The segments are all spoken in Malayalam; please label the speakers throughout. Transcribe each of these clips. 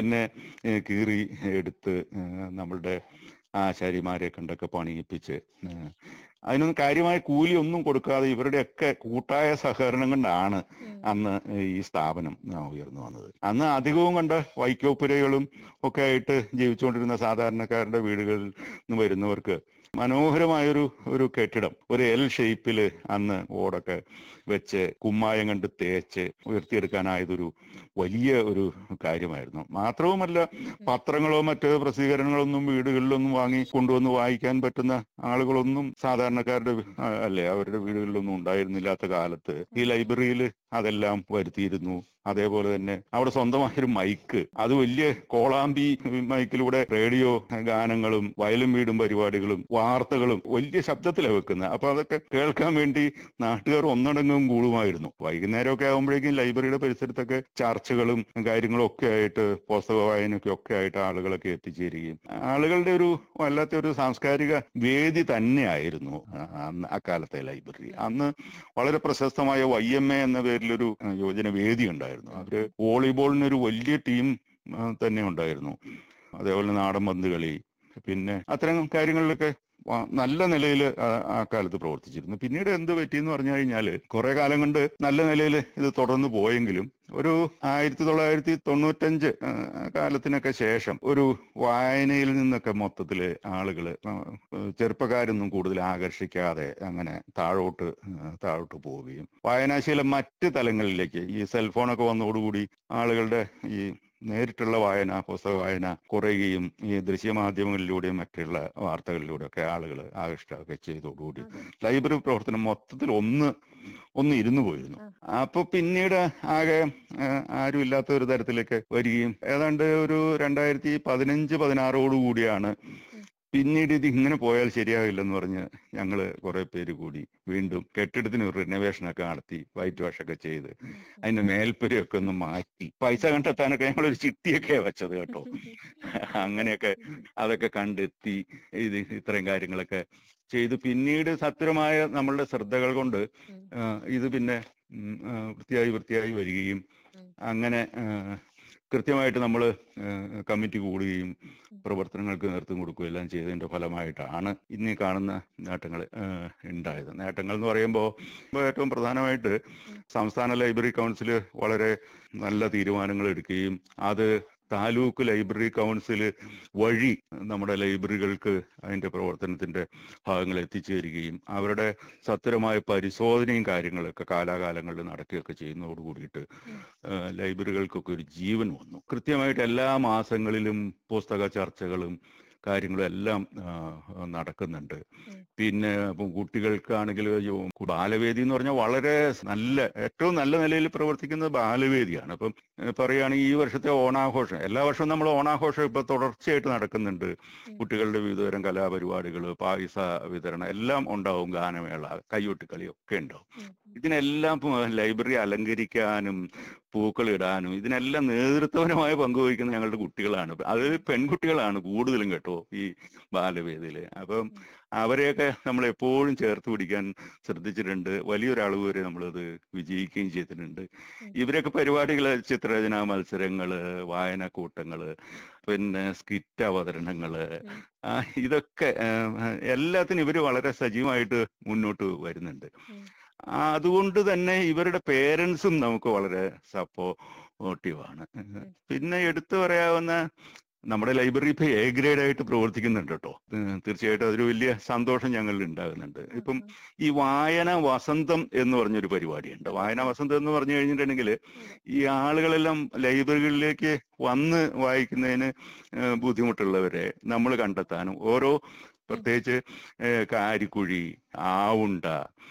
Speaker 1: തന്നെ ഏ, കീറി എടുത്ത് ഏ, നമ്മളുടെ ആശാരിമാരെ കണ്ടൊക്കെ പണിയിപ്പിച്ച് ഏ, അതിനൊന്നും കാര്യമായ കൂലി ഒന്നും കൊടുക്കാതെ ഇവരുടെയൊക്കെ കൂട്ടായ സഹകരണം കൊണ്ടാണ് അന്ന് ഈ സ്ഥാപനം ആ, ഉയർന്നു വന്നത് അന്ന് അധികവും കണ്ട വൈക്കോപ്പുരകളും ഒക്കെ ആയിട്ട് ജീവിച്ചുകൊണ്ടിരുന്ന സാധാരണക്കാരുടെ വീടുകളിൽ നിന്ന് വരുന്നവർക്ക് മനോഹരമായൊരു ഒരു കെട്ടിടം ഒരു എൽ ഷേപ്പിൽ അന്ന് ഓടൊക്കെ വെച്ച് കുമ്മായം കണ്ട് തേച്ച് ഉയർത്തിയെടുക്കാനായതൊരു വലിയ ഒരു കാര്യമായിരുന്നു മാത്രവുമല്ല പത്രങ്ങളോ മറ്റ് പ്രസിദ്ധീകരണങ്ങളൊന്നും വീടുകളിലൊന്നും വാങ്ങി കൊണ്ടുവന്ന് വായിക്കാൻ പറ്റുന്ന ആളുകളൊന്നും സാധാരണക്കാരുടെ വി- ആ, അല്ലേ അവരുടെ വീടുകളിലൊന്നും ഉണ്ടായിരുന്നില്ലാത്ത കാലത്ത് ഈ ലൈബ്രറിയിൽ അതെല്ലാം വരുത്തിയിരുന്നു അതേപോലെ തന്നെ അവിടെ സ്വന്തമായൊരു മൈക്ക് അത് വലിയ കോളാമ്പി മൈക്കിലൂടെ റേഡിയോ ഗാനങ്ങളും വയലും വീടും പരിപാടികളും വാർത്തകളും വലിയ ശബ്ദത്തിലാണ് വെക്കുന്നത് അപ്പൊ അതൊക്കെ കേൾക്കാൻ വേണ്ടി നാട്ടുകാർ ഒന്നടങ്കം കൂടുമായിരുന്നു വൈകുന്നേരമൊക്കെ ആകുമ്പോഴേക്കും ലൈബ്രറിയുടെ പരിസരത്തൊക്കെ ചർച്ചകളും കാര്യങ്ങളും ഒക്കെ ആയിട്ട് പുസ്തക വായനയൊക്കെ ഒക്കെ ആയിട്ട് ആളുകളൊക്കെ എത്തിച്ചേരുകയും ആളുകളുടെ ഒരു വല്ലാത്ത ഒരു സാംസ്കാരിക വേദി തന്നെയായിരുന്നു ആ- അന്ന് അക്കാലത്തെ ലൈബ്രറി അന്ന് വളരെ പ്രശസ്തമായ വൈ എം എ എന്ന പേരിലൊരു ആ, യുവജന വേദി ഉണ്ടായിരുന്നു അവര് വോളിബോളിനൊരു വലിയ ടീം ആ, തന്നെ ഉണ്ടായിരുന്നു അതേപോലെ നാടൻ പന്ത് കളി പിന്നെ അത്തരം കാര്യങ്ങളിലൊക്കെ വ- നല്ല നിലയിൽ ആ കാലത്ത് പ്രവർത്തിച്ചിരുന്നു പിന്നീട് എന്ത് പറ്റിയെന്ന് പറഞ്ഞു കഴിഞ്ഞാല് കുറെ കാലം കൊണ്ട് നല്ല നിലയിൽ ഇത് തുടർന്ന് പോയെങ്കിലും ഒരു ആയിരത്തി തൊള്ളായിരത്തി തൊണ്ണൂറ്റഞ്ച് ആ, കാലത്തിനൊക്കെ ശേഷം ഒരു വായനയിൽ നിന്നൊക്കെ മൊത്തത്തില് ആളുകള് ആ, ചെറുപ്പക്കാരൊന്നും കൂടുതൽ ആകർഷിക്കാതെ അങ്ങനെ താഴോട്ട് ആ, താഴോട്ട് പോവുകയും വായനാശീലം മറ്റ് തലങ്ങളിലേക്ക് ഈ സെൽഫോണൊക്കെ വന്നതോടുകൂടി ആളുകളുടെ ഈ നേരിട്ടുള്ള വായന പുസ്തക വായന കുറയുകയും ഈ ദൃശ്യമാധ്യമങ്ങളിലൂടെയും മറ്റുള്ള വാർത്തകളിലൂടെ ഒക്കെ ആളുകൾ ആകർഷ്ടമൊക്കെ ചെയ്തതോടുകൂടി ലൈബ്രറി പ്രവർത്തനം മൊത്തത്തിൽ ഒന്ന് ഒന്ന് ഇരുന്നു പോയിരുന്നു അപ്പൊ പിന്നീട് ആകെ ആ, ആരും ഇല്ലാത്ത ഒരു തരത്തിലേക്ക് വരികയും ഏതാണ്ട് ഒരു രണ്ടായിരത്തി പതിനഞ്ച് പതിനാറോട് കൂടിയാണ് പിന്നീട് ഇത് ഇങ്ങനെ പോയാൽ ശരിയാകില്ലെന്ന് പറഞ്ഞ് ഞങ്ങള് കുറെ പേര് കൂടി വീണ്ടും കെട്ടിടത്തിന് ഒരു റിനോവേഷൻ ഒക്കെ നടത്തി വൈറ്റ് വാഷ് ഒക്കെ ചെയ്ത് അതിന്റെ മേൽപ്പുരയൊക്കെ ഒന്ന് മാറ്റി പൈസ കണ്ടെത്താനൊക്കെ ഞങ്ങളൊരു ചിട്ടിയൊക്കെ വെച്ചത് കേട്ടോ അങ്ങനെയൊക്കെ അതൊക്കെ കണ്ടെത്തി ഇത് ഇത്രയും കാര്യങ്ങളൊക്കെ ചെയ്തു പിന്നീട് സത്യമായ നമ്മളുടെ ശ്രദ്ധകൾ കൊണ്ട് ആ, ഇത് പിന്നെ ഉം, ആ, വൃത്തിയായി വൃത്തിയായി വരികയും അങ്ങനെ ആ, കൃത്യമായിട്ട് നമ്മൾ കമ്മിറ്റി കൂടുകയും പ്രവർത്തനങ്ങൾക്ക് നേതൃത്വം കൊടുക്കുകയും എല്ലാം ചെയ്തതിന്റെ ഫലമായിട്ടാണ് ഇന്ന് ഈ കാണുന്ന നേട്ടങ്ങൾ ഉണ്ടായത് നേട്ടങ്ങൾ എന്ന് പറയുമ്പോൾ ഏറ്റവും പ്രധാനമായിട്ട് സംസ്ഥാന ലൈബ്രറി കൗൺസിൽ വളരെ നല്ല തീരുമാനങ്ങൾ എടുക്കുകയും അത് താലൂക്ക് ലൈബ്രറി കൗൺസിൽ വഴി നമ്മുടെ ലൈബ്രറികൾക്ക് അതിന്റെ പ്രവർത്തനത്തിന്റെ ഭാഗങ്ങൾ എത്തിച്ചേരുകയും അവരുടെ സത്വരമായ പരിശോധനയും കാര്യങ്ങളൊക്കെ കാലാകാലങ്ങളിൽ നടക്കുകയൊക്കെ ചെയ്യുന്നതോട് കൂടിയിട്ട് ആ, ലൈബ്രറികൾക്കൊക്കെ ഒരു ജീവൻ വന്നു കൃത്യമായിട്ട് എല്ലാ മാസങ്ങളിലും പുസ്തക ചർച്ചകളും കാര്യങ്ങളും എല്ലാം ആ, നടക്കുന്നുണ്ട് പിന്നെ ഇപ്പം കുട്ടികൾക്കാണെങ്കിൽ ബാലവേദി എന്ന് പറഞ്ഞാൽ വളരെ നല്ല ഏറ്റവും നല്ല നിലയിൽ പ്രവർത്തിക്കുന്നത് ബാലവേദിയാണ് അപ്പം ഏഹ് പറയുകയാണെങ്കിൽ ഈ വർഷത്തെ ഓണാഘോഷം എല്ലാ വർഷവും നമ്മൾ ഓണാഘോഷം ഇപ്പൊ തുടർച്ചയായിട്ട് നടക്കുന്നുണ്ട് കുട്ടികളുടെ വിവിധതരം കലാപരിപാടികൾ പായസ വിതരണം എല്ലാം ഉണ്ടാവും ഗാനമേള കയ്യൊട്ടിക്കളി ഒക്കെ ഉണ്ടാവും ഇതിനെല്ലാം ഇപ്പൊ ലൈബ്രറി അലങ്കരിക്കാനും പൂക്കൾ ഇടാനും ഇതിനെല്ലാം നേതൃത്വപരമായ പങ്കുവഹിക്കുന്ന ഞങ്ങളുടെ കുട്ടികളാണ് അത് പെൺകുട്ടികളാണ് കൂടുതലും കേട്ടോ ഈ ബാലവേദിയില് അപ്പം അവരെയൊക്കെ നമ്മൾ എപ്പോഴും ചേർത്ത് പിടിക്കാൻ ശ്രദ്ധിച്ചിട്ടുണ്ട് വലിയൊരളവ് വരെ നമ്മളത് വിജയിക്കുകയും ചെയ്തിട്ടുണ്ട് ഇവരൊക്കെ പരിപാടികള് ചിത്രരചനാ മത്സരങ്ങള് വായനക്കൂട്ടങ്ങള് പിന്നെ സ്കിറ്റ് അവതരണങ്ങള് ആ, ഇതൊക്കെ ആ, എല്ലാത്തിനും ഇവര് വളരെ സജീവമായിട്ട് മുന്നോട്ട് വരുന്നുണ്ട് ആ, അതുകൊണ്ട് തന്നെ ഇവരുടെ പേരൻസും നമുക്ക് വളരെ സപ്പോർട്ടീവാണ് പിന്നെ എടുത്തു പറയാവുന്ന നമ്മുടെ ലൈബ്രറി ഇപ്പൊ എ ഗ്രേഡ് ആയിട്ട് പ്രവർത്തിക്കുന്നുണ്ട് കേട്ടോ ഏഹ് തീർച്ചയായിട്ടും അതൊരു വലിയ സന്തോഷം ഞങ്ങളിൽ ഉണ്ടാകുന്നുണ്ട് ഇപ്പം ഈ വായന വസന്തം എന്ന് പറഞ്ഞൊരു പരിപാടിയുണ്ട് വായന വസന്തം എന്ന് പറഞ്ഞു കഴിഞ്ഞിട്ടുണ്ടെങ്കിൽ ഈ ആളുകളെല്ലാം ലൈബ്രറികളിലേക്ക് വന്ന് വായിക്കുന്നതിന് ഏഹ് ബുദ്ധിമുട്ടുള്ളവരെ നമ്മൾ കണ്ടെത്താനും ഓരോ പ്രത്യേകിച്ച് ഏഹ് കാരിക്കുഴി ആവുണ്ട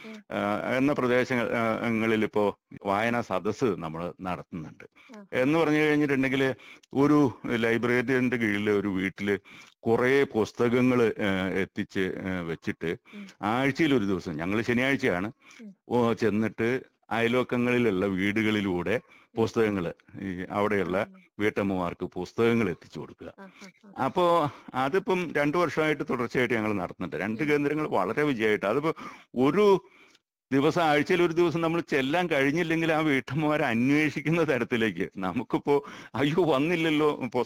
Speaker 1: ആഹ് എന്ന പ്രദേശങ്ങളിൽ ഇപ്പോ വായനാ സദസ്സ് നമ്മൾ നടത്തുന്നുണ്ട് എന്ന് പറഞ്ഞു കഴിഞ്ഞിട്ടുണ്ടെങ്കിൽ ഒരു ലൈബ്രറിയുടെ കീഴിൽ ഒരു വീട്ടില് കുറെ പുസ്തകങ്ങൾ എത്തിച്ച് ഏഹ് വെച്ചിട്ട് ആഴ്ചയിൽ ഒരു ദിവസം ഞങ്ങൾ ശനിയാഴ്ചയാണ് ഓ ചെന്നിട്ട് അയൽവക്കങ്ങളിലുള്ള വീടുകളിലൂടെ പുസ്തകങ്ങൾ ഈ അവിടെയുള്ള വീട്ടമ്മമാർക്ക് പുസ്തകങ്ങൾ എത്തിച്ചു കൊടുക്കുക അപ്പോ അതിപ്പം രണ്ടു വർഷമായിട്ട് തുടർച്ചയായിട്ട് ഞങ്ങൾ നടത്തുന്നുണ്ട് രണ്ട് കേന്ദ്രങ്ങൾ വളരെ വിജയമായിട്ട് അതിപ്പോ ഒരു ദിവസം ആഴ്ചയിൽ ഒരു ദിവസം നമ്മൾ ചെല്ലാൻ കഴിഞ്ഞില്ലെങ്കിൽ ആ വീട്ടമ്മമാരെ അന്വേഷിക്കുന്ന തരത്തിലേക്ക് നമുക്കിപ്പോ അയ്യോ വന്നില്ലല്ലോ